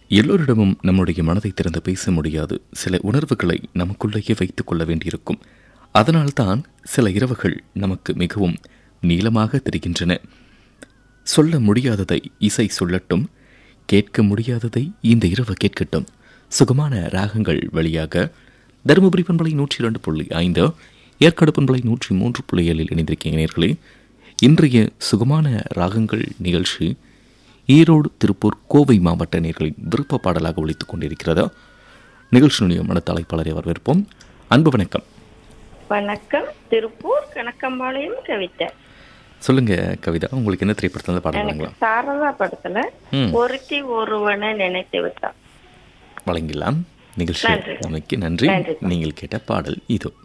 எல்லோரிடமும் நம்முடைய மனதை திறந்து பேச முடியாது சில உணர்வுகளை நமக்குள்ளேயே வைத்துக் கொள்ள வேண்டியிருக்கும் அதனால்தான் சில இரவுகள் நமக்கு மிகவும் நீளமாக தெரிகின்றன சொல்ல முடியாததை இசை சொல்லட்டும் கேட்க முடியாததை இந்த இரவு கேட்கட்டும் சுகமான ராகங்கள் வழியாக தருமபுரி பண்பலை நூற்றி இரண்டு புள்ளி ஐந்து ஏற்காடு பண்பலை நூற்றி மூன்று புள்ளி ஏழில் இணைந்திருக்கீங்க நேர்களே இன்றைய சுகமான ராகங்கள் நிகழ்ச்சி ஈரோடு திருப்பூர் கோவை மாவட்ட நேர்களின் விருப்ப பாடலாக ஒழித்துக் கொண்டிருக்கிறதா நிகழ்ச்சியினுடைய மன தலைப்பாளரை வரவேற்போம் அன்பு வணக்கம் வணக்கம் திருப்பூர் கணக்கம்பாளையம் கவிதை சொல்லுங்க கவிதா உங்களுக்கு என்ன திரைப்படத்தில் எனக்கு பாடலாங்களா சாரதா படத்துல ம். ஒருத்தி ஒருவனை நினைத்து விட்டான் வழங்கிடலாம் நிகழ்ச்சி நன்றி. அமைக்கு நன்றி நன்றி. நீங்கள் கேட்ட பாடல் இதோ